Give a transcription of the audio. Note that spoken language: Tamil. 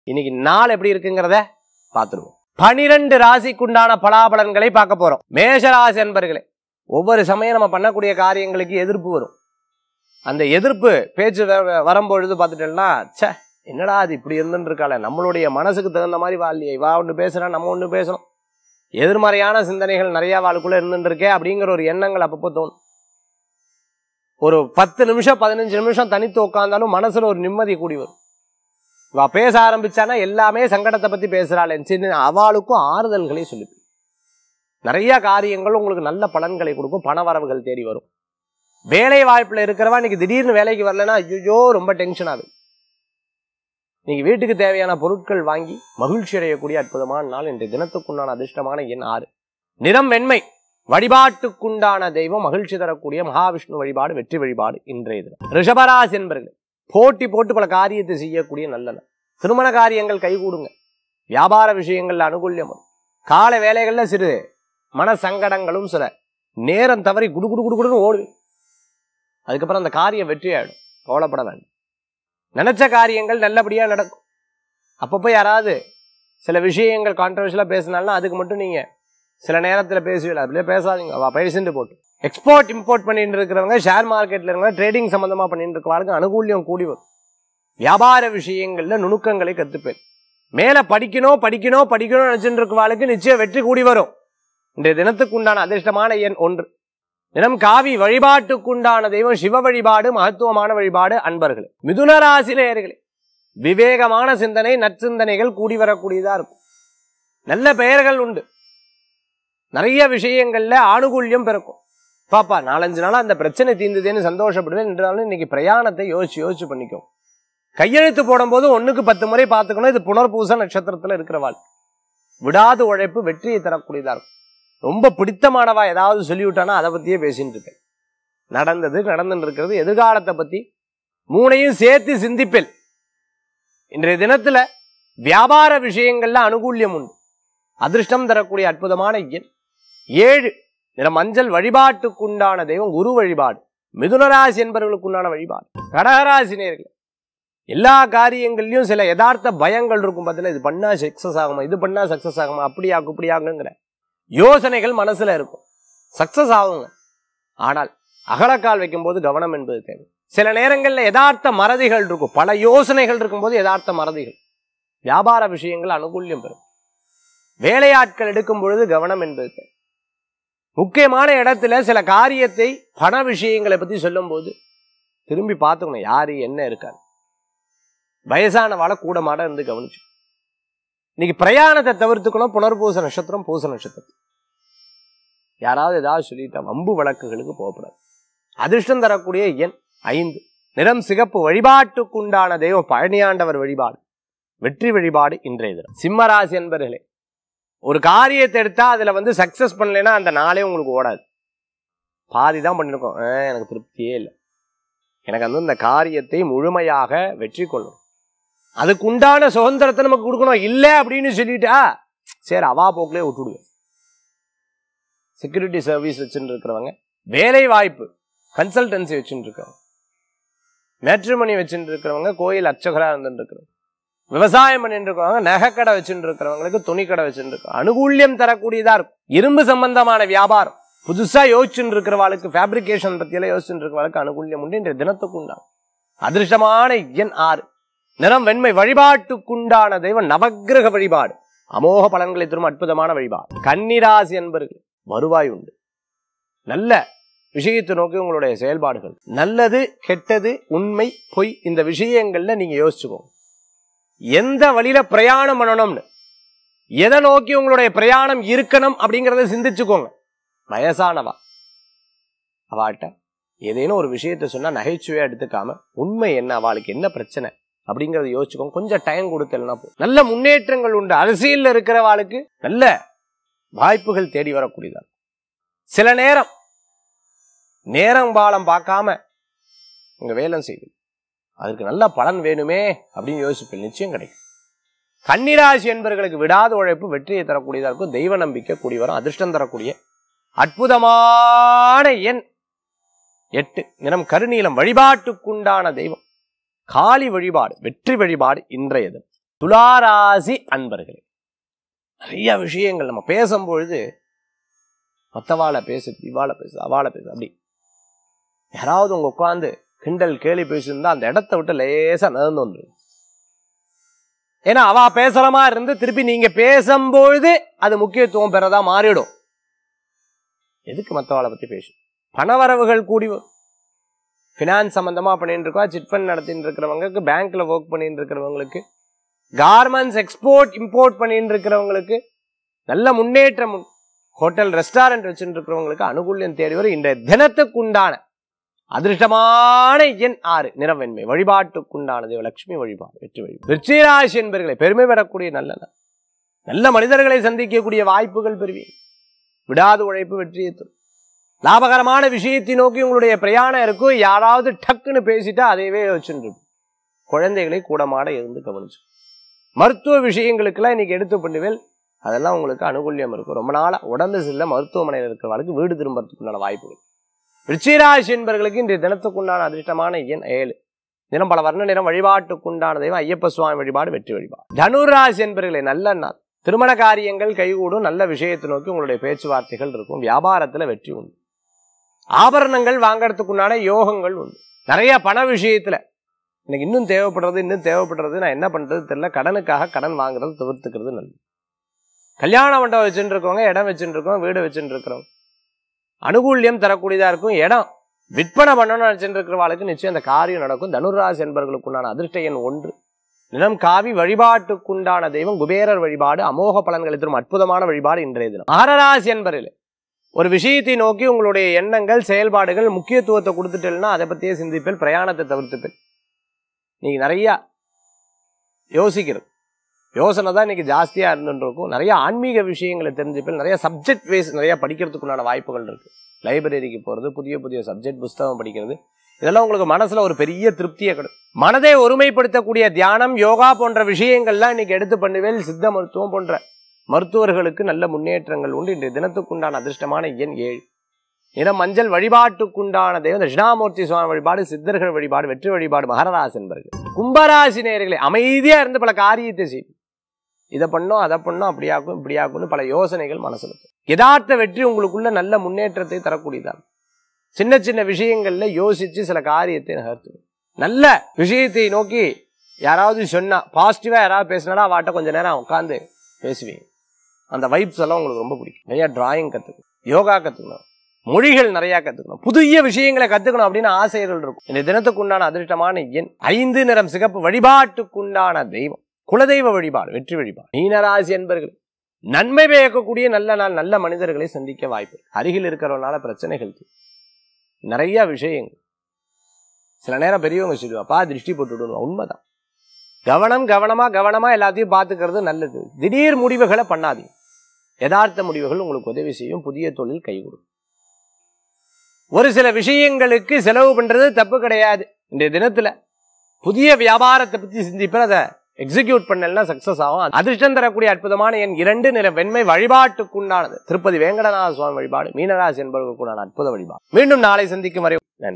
இன்னைக்கு நாள் எப்படி இருக்குங்கிறத பார்த்துருவோம் பனிரெண்டு ராசிக்குண்டான பலாபலன்களை பார்க்க போறோம் மேஷராசி என்பர்களே ஒவ்வொரு சமயம் நம்ம பண்ணக்கூடிய காரியங்களுக்கு எதிர்ப்பு வரும் அந்த எதிர்ப்பு பேச்சு வ- வரும்பொழுது பார்த்துட்டோம்னா ச்சே என்னடா அது இப்படி இருந்துட்டு இருக்காளே நம்மளுடைய மனசுக்கு தகுந்த மாதிரி வாழ்லையே இவா ஒன்று பேசுறா நம்ம ஒன்று பேசணும் எதிர்மறையான சிந்தனைகள் நிறைய வாழ்க்குள்ள இருந்துட்டு இருக்கே அப்படிங்கிற ஒரு எண்ணங்கள் அப்பப்போ தோணும் ஒரு பத்து நிமிஷம் பதினஞ்சு நிமிஷம் தனித்து உட்காந்தாலும் மனசுல ஒரு நிம்மதி கூடி வரும் இவ பேச ஆரம்பிச்சானா எல்லாமே சங்கடத்தை பத்தி பேசுறாள் சின்ன அவளுக்கும் ஆறுதல்களை சொல்லி நிறைய காரியங்கள் உங்களுக்கு நல்ல பலன்களை கொடுக்கும் பண வரவுகள் தேடி வரும் வேலை வாய்ப்புல இருக்கிறவா இன்னைக்கு திடீர்னு வேலைக்கு வரலன்னா ஐயோ ரொம்ப டென்ஷன் ஆகுது இன்னைக்கு வீட்டுக்கு தேவையான பொருட்கள் வாங்கி மகிழ்ச்சி அடையக்கூடிய அற்புதமான நாள் இன்றைய தினத்துக்குண்டான அதிர்ஷ்டமான எண் ஆறு நிறம் வெண்மை வழிபாட்டுக்குண்டான தெய்வம் மகிழ்ச்சி தரக்கூடிய மகாவிஷ்ணு வழிபாடு வெற்றி வழிபாடு இன்றைய தினம் ரிஷபராசி என்பர்கள் போட்டி போட்டு பல காரியத்தை செய்யக்கூடிய நல்ல நாள் திருமண காரியங்கள் கைகூடுங்க வியாபார விஷயங்கள்ல அனுகூல்யம் வரும் கால வேலைகள்ல சிறு மன சங்கடங்களும் சில நேரம் தவறி குடு குடு குடு குடுன்னு ஓடு அதுக்கப்புறம் அந்த காரியம் வெற்றி ஆயிடும் கவலைப்பட வேண்டாம் நினைச்ச காரியங்கள் நல்லபடியா நடக்கும் அப்பப்போ யாராவது சில விஷயங்கள் கான்ட்ரவர்ஷியலாக பேசினாலும் அதுக்கு மட்டும் நீங்க சில நேரத்துல பேசுவீங்க அப்படியே பேசாதீங்க அவ பேசிட்டு போட்டு எக்ஸ்போர்ட் இம்போர்ட் பண்ணிட்டு இருக்கிறவங்க ஷேர் மார்க்கெட்ல இருக்கிறவங்க ட்ரேடிங் சம்பந்தமா பண்ணிட்டு இருக்கிறவங்களுக்கு அனுகூல்யம் கூடி வரும் வியாபார விஷயங்கள்ல நுணுக்கங்களை கத்துப்பேன் மேல படிக்கணும் படிக்கணும் படிக்கணும் நினைச்சிட்டு இருக்கிறவாளுக்கு நிச்சயம் வெற்றி கூடி வரும் இன்றைய தினத்துக்கு உண்டான அதிர்ஷ்டமான எண் ஒன்று தினம் காவி வழிபாட்டுக்குண்டான தெய்வம் சிவ வழிபாடு மகத்துவமான வழிபாடு அன்பர்களே மிதுன ராசி நேயர்களே விவேகமான சிந்தனை நற்சிந்தனைகள் கூடி வரக்கூடியதா இருக்கும் நல்ல பெயர்கள் உண்டு நிறைய விஷயங்கள்ல ஆணுகூல்யம் பிறக்கும் பாப்பா நாலஞ்சு நாளா அந்த பிரச்சனை தீர்ந்ததுன்னு சந்தோஷப்படுவேன் என்றாலும் இன்னைக்கு பிரயாணத்தை யோசிச்சு யோசிச்சு பண்ணிக்கோ கையெழுத்து போடும்போது ஒண்ணுக்கு பத்து முறை பார்த்துக்கணும் இது புனர்பூச நட்சத்திரத்துல இருக்கிறவாள் விடாது உழைப்பு வெற்றியை தரக்கூடியதா இருக்கும் ரொம்ப பிடித்தமானவா ஏதாவது சொல்லிவிட்டானா அதை பத்தியே பேசிட்டு இருக்கேன் நடந்தது நடந்துட்டு இருக்கிறது எதிர்காலத்தை பத்தி மூணையும் சேர்த்து சிந்திப்பேன் இன்றைய தினத்துல வியாபார விஷயங்கள்ல அனுகூல்யம் உண்டு அதிர்ஷ்டம் தரக்கூடிய அற்புதமான எண் ஏழு நிற மஞ்சள் வழிபாட்டுக்குண்டான தெய்வம் குரு வழிபாடு மிதுனராசி என்பவர்களுக்குண்டான வழிபாடு கடகராசி நேயர்களே எல்லா காரியங்கள்லயும் சில யதார்த்த பயங்கள் இருக்கும் பார்த்தீங்கன்னா இது பண்ணா சக்சஸ் ஆகுமா இது பண்ணா சக்சஸ் ஆகுமா அப்படியாகும் இப்படியாகுங்கிற யோசனைகள் மனசுல இருக்கும் சக்சஸ் ஆகுங்க ஆனால் அகலக்கால் வைக்கும்போது கவனம் என்பது தேவை சில நேரங்கள்ல யதார்த்த மறதிகள் இருக்கும் பல யோசனைகள் இருக்கும்போது யதார்த்த மறதிகள் வியாபார விஷயங்கள் அனுகூல்யம் பெறும் வேலையாட்கள் எடுக்கும் பொழுது கவனம் என்பது தேவை முக்கியமான இடத்துல சில காரியத்தை பண விஷயங்களை பத்தி சொல்லும்போது திரும்பி பார்த்துக்கணும் யாரு என்ன இருக்காரு வயசானவாளை கூட மாட இருந்து கவனிச்சு இன்னைக்கு பிரயாணத்தை தவிர்த்துக்கணும் புனர்பூச நட்சத்திரம் பூச நட்சத்திரம் யாராவது ஏதாவது சொல்லிட்டா வம்பு வழக்குகளுக்கு போகக்கூடாது அதிர்ஷ்டம் தரக்கூடிய எண் ஐந்து நிறம் சிகப்பு வழிபாட்டுக்குண்டான தெய்வம் பழனியாண்டவர் வழிபாடு வெற்றி வழிபாடு இன்றைய தினம் சிம்மராசி என்பர்களே ஒரு காரியத்தை எடுத்தா அதுல வந்து சக்சஸ் பண்ணலைன்னா அந்த நாளே உங்களுக்கு ஓடாது பாதி தான் பண்ணிருக்கோம் ஆஹ், எனக்கு திருப்தியே இல்லை எனக்கு வந்து இந்த காரியத்தை முழுமையாக வெற்றி கொள்ளணும் அதுக்கு உண்டான சுதந்திரத்தை நமக்கு கொடுக்கணும் இல்லை அப்படின்னு சொல்லிட்டா சரி அவா போக்கிலே விட்டுடுவேன் செக்யூரிட்டி சர்வீஸ் வச்சுட்டு இருக்கிறவங்க வேலை வாய்ப்பு கன்சல்டன்சி வச்சுட்டு இருக்கிறவங்க மேட்ரிமணி வச்சுட்டு இருக்கிறவங்க கோயில் அர்ச்சகரா இருந்துட்டு இருக்கிறவங்க விவசாயம் பண்ணிட்டு இருக்கிறவங்க நகைக்கடை வச்சுட்டு இருக்கிறவங்களுக்கு துணி கடை வச்சுட்டு இருக்கோம் அனுகூல்யம் தரக்கூடியதா இருக்கும் இரும்பு சம்பந்தமான வியாபாரம் புதுசா யோசிச்சுட்டு இருக்கிறவாளுக்கு ஃபேப்ரிகேஷன் பத்தியெல்லாம் யோசிச்சுட்டு இருக்கிறவாளுக்கு அனுகூல்யம் உண்டு இன்றைய தினத்துக்கு உண்டாகும் அதிர்ஷ்டமான எண் ஆறு நிறம் வெண்மை வழிபாட்டுக்குண்டான தெய்வம் நவக்கிரக வழிபாடு அமோக பலன்களை தரும் அற்புதமான வழிபாடு கன்னிராசி என்பர்கள் வருவாய் உண்டு நல்ல விஷயத்தை நோக்கி உங்களுடைய செயல்பாடுகள் நல்லது கெட்டது உண்மை பொய் இந்த விஷயங்கள்ல நீங்க யோசிச்சுக்கோங்க எந்த வழியில பிரயாணம் பண்ணணும்னு எதை நோக்கி உங்களுடைய பிரயாணம் இருக்கணும் அப்படிங்கறத சிந்திச்சுக்கோங்க வயசானவா அவாட்ட ஏதேனும் ஒரு விஷயத்த சொன்னா நகைச்சுவையா எடுத்துக்காம உண்மை என்ன அவளுக்கு என்ன பிரச்சனை அப்படிங்கறத யோசிச்சுக்கோங்க கொஞ்சம் டைம் கொடுத்தலனா போதும் நல்ல முன்னேற்றங்கள் உண்டு அரசியல்ல இருக்கிறவாளுக்கு நல்ல வாய்ப்புகள் தேடி வரக்கூடியதா சில நேரம் நேரம் பாலம் பார்க்காம உங்க வேலை செய்யுது அதுக்கு நல்ல பலன் வேணுமே அப்படின்னு யோசிப்பேன் நிச்சயம் கிடைக்கும் கன்னிராசி என்பவர்களுக்கு விடாத உழைப்பு வெற்றியை தரக்கூடியதா இருக்கும் தெய்வ நம்பிக்கை கூடி வரும் அதிர்ஷ்டம் தரக்கூடிய அற்புதமான எண் எட்டு நிறம் கருநீலம் வழிபாட்டுக்குண்டான தெய்வம் காளி வழிபாடு வெற்றி வழிபாடு இன்றையது துளாராசி அன்பர்களே நிறைய விஷயங்கள் நம்ம பேசும்பொழுது மற்றவாளை பேசு இவாளை பேசு அவாளை பேசு அப்படி யாராவது உங்க உட்காந்து கிண்டல் கேலி பேசியிருந்தா அந்த இடத்த விட்டு லேசா நகர்ந்து வந்துடும் ஏன்னா அவ பேசுற மாதிரி இருந்து திருப்பி நீங்க பேசும்பொழுது அது முக்கியத்துவம் பெறதா மாறிடும் எதுக்கு மற்றவாளை பத்தி பேசும் பணவரவுகள் கூடி ஃபினான்ஸ் சம்பந்தமா பண்ணிட்டு இருக்கோம் சிட் ஃபண்ட் நடத்திட்டு இருக்கிறவங்களுக்கு பேங்க்ல ஒர்க் பண்ணிட்டு இருக்கிறவங்களுக்கு கார்மெண்ட்ஸ் எக்ஸ்போர்ட் இம்போர்ட் பண்ணிட்டு இருக்கிறவங்களுக்கு நல்ல முன்னேற்றம் உண்டு. ஹோட்டல் ரெஸ்டாரண்ட் வச்சுட்டு இருக்கிறவங்களுக்கு அனுகூல்யம் தேடி வரும் இன்றைய தினத்துக்கு உண்டான அதிர்ஷ்டமான எண் ஆறு நிறவெண்மை வழிபாட்டுக்குண்டானது லட்சுமி வழிபாடு வெற்றி வழிபாடு விருச்சிகராசி என்பர்களை பெருமை பெறக்கூடிய நல்ல நாள். நல்ல மனிதர்களை சந்திக்கக்கூடிய வாய்ப்புகள் பெறுவீங்க விடாது உழைப்பு வெற்றியை தரும் லாபகரமான விஷயத்தை நோக்கி உங்களுடைய பிரயாணம் இருக்கும் யாராவது டக்குன்னு பேசிட்டா அதையவே வச்சுட்டு இருப்போம். குழந்தைகளை கூடமாட இருந்து கவனிச்சு மருத்துவ விஷயங்களுக்கெல்லாம் இன்னைக்கு எடுத்து பண்ணுவேல் அதெல்லாம் உங்களுக்கு அனுகூல்யம் இருக்கும் ரொம்ப நாளா உடம்பு சில்ல மருத்துவமனையில் இருக்கிறவங்களுக்கு வீடு திரும்புறதுக்குண்டான வாய்ப்புகள் விருச்சிகராசி என்பவர்களுக்கு இன்றைய தினத்துக்குண்டான அதிர்ஷ்டமான எண் ஏழு தினம் பல வர்ண நிறம் வழிபாட்டுக்குண்டான தெய்வம் ஐயப்ப சுவாமி வழிபாடு வெற்றி வழிபாடு தனுராசி என்பவர்களே நல்ல நாள் திருமண காரியங்கள் கைகூடும் நல்ல விஷயத்தை நோக்கி உங்களுடைய பேச்சுவார்த்தைகள் இருக்கும் வியாபாரத்துல வெற்றி உண்டு ஆபரணங்கள் வாங்கறதுக்குண்டான யோகங்கள் உண்டு நிறைய பண விஷயத்துல எனக்கு இன்னும் தேவைப்படுறது இன்னும் தேவைப்படுறது நான் என்ன பண்றது தெரியல கடனுக்காக கடன் வாங்குறது தவிர்த்துக்கிறது நல்லது கல்யாண மண்டபம் வச்சுட்டு இருக்கவங்க இடம் வச்சுட்டு இருக்கோம் வீடு வச்சுட்டு இருக்கிறவங்க அனுகூல்யம் தரக்கூடியதா இருக்கும் இடம் விற்பனை பண்ணணும்னு நினைச்சிட்டு இருக்கிறவாளுக்கு நிச்சயம் அந்த காரியம் நடக்கும் தனுராசி என்பவர்களுக்குண்டான அதிர்ஷ்ட எண் ஒன்று நிலம் காவி வழிபாட்டுக்குண்டான தெய்வம் குபேரர் வழிபாடு அமோக பலன்களை தரும் அற்புதமான வழிபாடு இன்றைய தினம் மகராசி என்பவர்களே ஒரு விஷயத்தை நோக்கி உங்களுடைய எண்ணங்கள் செயல்பாடுகள் முக்கியத்துவத்தை கொடுத்துட்டேன்னா அதை பத்தியே சிந்திப்பேன் பிரயாணத்தை தவிர்த்துப்பேன் நீங்க நிறைய யோசிக்கிறது யோசனை தான் இன்னைக்கு ஜாஸ்தியா இருந்துட்டு இருக்கும் நிறைய ஆன்மீக விஷயங்களை தெரிஞ்சுப்பேன் நிறைய சப்ஜெக்ட் வைஸ் நிறைய படிக்கிறதுக்குண்டான வாய்ப்புகள் இருக்கு லைப்ரரிக்கு போறது புதிய புதிய சப்ஜெக்ட் புஸ்தகம் படிக்கிறது இதெல்லாம் உங்களுக்கு மனசுல ஒரு பெரிய திருப்தியை கிடைக்கும் மனதை ஒருமைப்படுத்தக்கூடிய தியானம் யோகா போன்ற விஷயங்கள்லாம் இன்னைக்கு எடுத்து பண்ணுவேல் சித்த மருத்துவம் போன்ற மருத்துவர்களுக்கு நல்ல முன்னேற்றங்கள் உண்டு இன்றைய தினத்துக்குண்டான அதிர்ஷ்டமான எண் ஏழு நிறம் மஞ்சள் வழிபாட்டுக்குண்டான தெய்வம் தட்சிணாமூர்த்தி சுவாமி வழிபாடு சித்தர்கள் வழிபாடு வெற்றி வழிபாடு மகரராசி என்பர்கள் கும்பராசி நேயர்களே அமைதியா இருந்து பல காரியத்தை செய்யும் இதை பண்ணோம் அதை பண்ணோம் அப்படியாக்கும் இப்படியாக்கும்னு பல யோசனைகள் மனசுல இருக்கும். யதார்த்த வெற்றி உங்களுக்குள்ள நல்ல முன்னேற்றத்தை தரக்கூடியதாகும் சின்ன சின்ன விஷயங்கள்ல யோசிச்சு சில காரியத்தை நகர்த்து நல்ல விஷயத்தை நோக்கி யாராவது சொன்னா பாசிட்டிவா யாராவது பேசினாலும் அவாட்ட கொஞ்ச நேரம் உட்காந்து பேசுவீங்க அந்த வைப்ஸ் எல்லாம் உங்களுக்கு ரொம்ப பிடிக்கும் நிறைய டிராயிங் கத்துக்கணும் யோகா கத்துக்கணும் மொழிகள் நிறைய கத்துக்கணும் புதிய விஷயங்களை கத்துக்கணும் அப்படின்னு ஆசைகள் இருக்கும் இந்த தினத்துக்குண்டான அதிர்ஷ்டமான எண் ஐந்து நிறம் சிகப்பு வழிபாட்டுக்குண்டான தெய்வம் குலதெய்வ வழிபாடு வெற்றி வழிபாடு மீனராசி என்பர்கள் நன்மை பயக்கக்கூடிய நல்ல நாள் நல்ல மனிதர்களை சந்திக்க வாய்ப்பு இருக்கு. அருகில் இருக்கிறவனால பிரச்சனைகள் தீரும். நிறைய விஷயங்கள் சில நேரம் பெரியவங்க சொல்லுவாப்பா திருஷ்டி போட்டு விடுவோம் உண்மைதான் கவனம் கவனமா கவனமா எல்லாத்தையும் பார்த்துக்கிறது நல்லது திடீர் முடிவுகளை பண்ணாதீங்க யதார்த்த முடிவுகள் உங்களுக்கு உதவி செய்யும் புதிய தொழில் கை கொடுக்கும் ஒரு சில விஷயங்களுக்கு செலவு பண்றது தப்பு கிடையாது இன்றைய தினத்துல புதிய வியாபாரத்தை பத்தி சிந்திப்பேன் அதை எக்ஸிக்யூட் பண்ணலாம் சக்சஸ் ஆகும் அதிர்ஷ்டம் தரக்கூடிய அற்புதமான என் இரண்டு நிற வெண்மை வழிபாட்டுக்குண்டானது திருப்பதி வேங்கடநாத சுவாமி வழிபாடு மீனராசி என்பவர்களுக்குண்டான அற்புத வழிபாடு மீண்டும் நாளை சந்திக்கும் வரை நன்றி